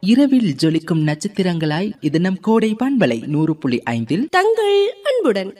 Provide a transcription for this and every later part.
இரவில் ஜொலிக்கும் நட்சத்திரங்களாய் இது நம் கோடை பண்பலை நூறு புள்ளி ஐந்தில் தங்கள் அன்புடன்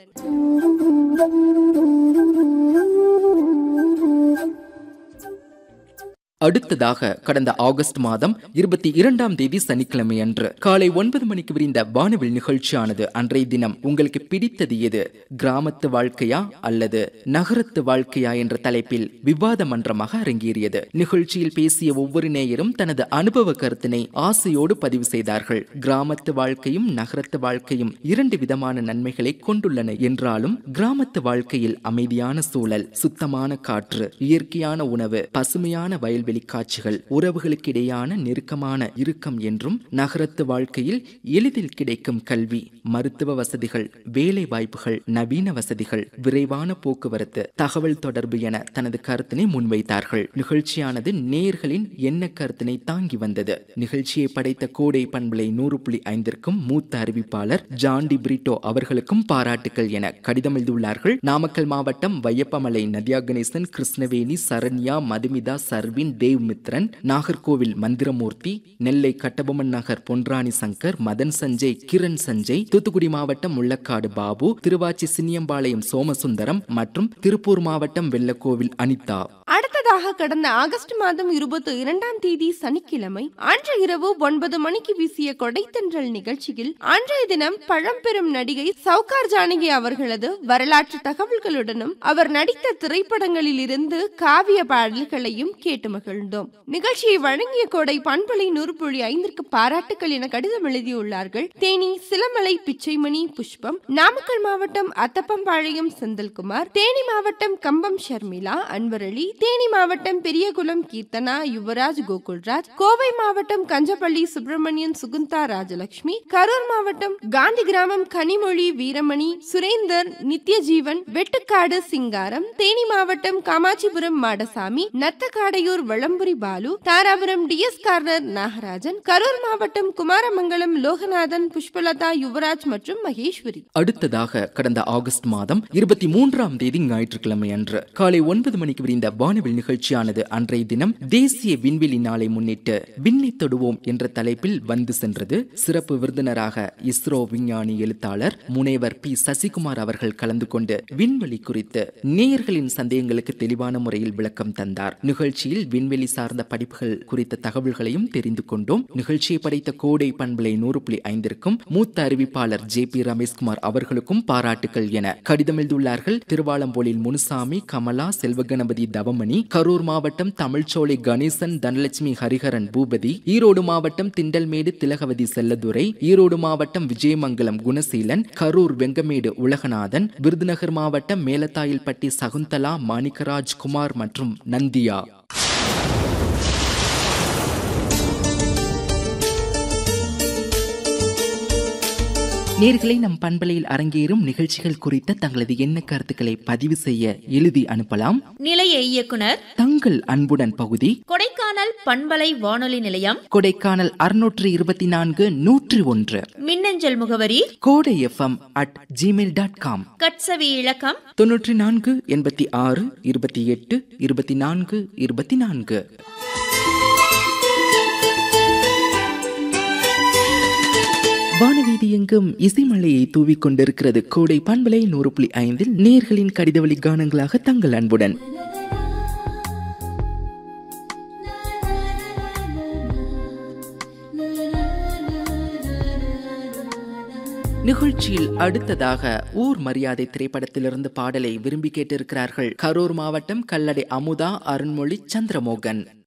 அடுத்ததாக கடந்த ஆகஸ்ட் மாதம் இருபத்தி இரண்டாம் தேதி சனிக்கிழமை அன்று காலை ஒன்பது மணிக்கு விரிந்த வானவில் நிகழ்ச்சியானது அன்றைய தினம் உங்களுக்கு பிடித்தது எது கிராமத்து வாழ்க்கையா அல்லது நகரத்து வாழ்க்கையா என்ற தலைப்பில் விவாத மன்றமாக அரங்கேறியது நிகழ்ச்சியில் பேசிய ஒவ்வொரு நேயரும் தனது அனுபவ கருத்தினை ஆசையோடு பதிவு செய்தார்கள் கிராமத்து வாழ்க்கையும் நகரத்து வாழ்க்கையும் இரண்டு விதமான நன்மைகளை கொண்டுள்ளன என்றாலும் கிராமத்து வாழ்க்கையில் அமைதியான சூழல் சுத்தமான காற்று இயற்கையான உணவு பசுமையான வயல்வெளி காட்சிகள் உறவுகளுக்கிடையான நெருக்கமான இறுக்கம் என்றும் நகரத்து வாழ்க்கையில் எளிதில் கிடைக்கும் கல்வி மருத்துவ வசதிகள் வேலை வாய்ப்புகள் நவீன வசதிகள் விரைவான போக்குவரத்து தகவல் தொடர்பு என தனது கருத்தினை முன்வைத்தார்கள் நிகழ்ச்சியானது நேர்களின் எண்ண கருத்தினை தாங்கி வந்தது நிகழ்ச்சியை படைத்த கோடை பண்பலை நூறு புள்ளி ஐந்திற்கும் மூத்த அறிவிப்பாளர் ஜான் டி பிரிட்டோ அவர்களுக்கும் பாராட்டுகள் என கடிதம் எழுதியுள்ளார்கள் நாமக்கல் மாவட்டம் வையப்பமலை நதியா கணேசன் கிருஷ்ணவேணி சரண்யா மதுமிதா சர்வின் தேவ் மித்ரன் நாகர்கோவில் மந்திரமூர்த்தி நெல்லை கட்டபொம்மன் நகர் பொன்ராணி சங்கர் மதன் சஞ்சய் கிரண் சஞ்சய் தூத்துக்குடி மாவட்டம் முள்ளக்காடு பாபு திருவாச்சி சின்னியம்பாளையம் சோமசுந்தரம் மற்றும் திருப்பூர் மாவட்டம் வெள்ளக்கோவில் அனிதா அடுத்ததாக கடந்த ஆகஸ்ட் மாதம் இருபத்தி இரண்டாம் தேதி சனிக்கிழமை அன்று இரவு ஒன்பது மணிக்கு வீசிய கொடைத்தன்றல் நிகழ்ச்சியில் அன்றைய தினம் பழம்பெரும் நடிகை சவுகார் ஜானகி அவர்களது வரலாற்று தகவல்களுடனும் அவர் நடித்த திரைப்படங்களில் இருந்து காவிய பாடல்களையும் கேட்டு மகிழ்ந்தோம் நிகழ்ச்சியை வழங்கிய கோடை பண்பலை நூறு புள்ளி ஐந்திற்கு பாராட்டுகள் என கடிதம் எழுதியுள்ளார்கள் தேனி சிலமலை பிச்சைமணி புஷ்பம் நாமக்கல் மாவட்டம் அத்தப்பம்பாளையம் செந்தில்குமார் தேனி மாவட்டம் கம்பம் ஷர்மிளா அன்வரளி தேனி மாவட்டம் பெரியகுளம் கீர்த்தனா யுவராஜ் கோகுல்ராஜ் கோவை மாவட்டம் கஞ்சப்பள்ளி சுப்பிரமணியன் சுகுந்தா ராஜலட்சுமி கரூர் மாவட்டம் காந்தி கிராமம் கனிமொழி வீரமணி சுரேந்தர் நித்யஜீவன் வெட்டுக்காடு சிங்காரம் தேனி மாவட்டம் காமாட்சிபுரம் மாடசாமி நத்தக்காடையூர் வளம்புரி பாலு தாராபுரம் டிஎஸ் கார்னர் நாகராஜன் கரூர் மாவட்டம் குமாரமங்கலம் லோகநாதன் புஷ்பலதா யுவராஜ் மற்றும் மகேஸ்வரி அடுத்ததாக கடந்த ஆகஸ்ட் மாதம் இருபத்தி மூன்றாம் தேதி ஞாயிற்றுக்கிழமை அன்று காலை ஒன்பது மணிக்கு விரிந்த வானவில் நிகழ்ச்சியானது அன்றைய தினம் தேசிய விண்வெளி நாளை முன்னிட்டு விண்ணை தொடுவோம் என்ற தலைப்பில் வந்து சென்றது சிறப்பு விருந்தினராக இஸ்ரோ விஞ்ஞானி எழுத்தாளர் முனைவர் பி சசிகுமார் அவர்கள் கலந்து கொண்டு விண்வெளி குறித்து நேயர்களின் சந்தேகங்களுக்கு தெளிவான முறையில் விளக்கம் தந்தார் நிகழ்ச்சியில் விண்வெளி சார்ந்த படிப்புகள் குறித்த தகவல்களையும் தெரிந்து கொண்டோம் நிகழ்ச்சியை படைத்த கோடை பண்பலை நூறு புள்ளி ஐந்திற்கும் மூத்த அறிவிப்பாளர் ஜே பி ரமேஷ்குமார் அவர்களுக்கும் பாராட்டுகள் என கடிதம் எழுதியுள்ளார்கள் திருவாலம்போலில் முனுசாமி கமலா செல்வகணபதி தவமணி கரூர் மாவட்டம் தமிழ்ச்சோலை கணேசன் தனலட்சுமி ஹரிஹரன் பூபதி ஈரோடு மாவட்டம் திண்டல்மேடு திலகவதி செல்லதுரை ஈரோடு மாவட்டம் விஜயமங்கலம் குணசீலன் கரூர் வெங்கமேடு உலகநாதன் விருதுநகர் மாவட்டம் மேலத்தாயில்பட்டி சகுந்தலா மாணிக்கராஜ் குமார் மற்றும் நந்தியா நேர்களை நம் பண்பலையில் அரங்கேறும் நிகழ்ச்சிகள் குறித்த தங்களது எண்ண கருத்துக்களை பதிவு செய்ய எழுதி அனுப்பலாம் நிலைய இயக்குனர் தங்கள் அன்புடன் பகுதி கொடைக்கானல் பண்பலை வானொலி நிலையம் கொடைக்கானல் அறுநூற்று இருபத்தி நான்கு நூற்றி ஒன்று மின்னஞ்சல் முகவரி Kodai FM at Gmail dot com கட்சவி இலக்கம் தொன்னூற்றி நான்கு எண்பத்தி ஆறு இருபத்தி எட்டு இருபத்தி நான்கு இருபத்தி நான்கு வானவீதி எங்கும் இசைமலையை தூவிக் கொண்டிருக்கிறது கோடை பண்பலை நூறு புள்ளி ஐந்தில் நேர்களின் கடிதவழி கானங்களாக தங்கள் அன்புடன் நிகழ்ச்சியில் அடுத்ததாக ஊர் மரியாதை திரைப்படத்திலிருந்து பாடலை விரும்பி கேட்டிருக்கிறார்கள் கரூர் மாவட்டம் கல்லடை அமுதா அருண்மொழி சந்திரமோகன்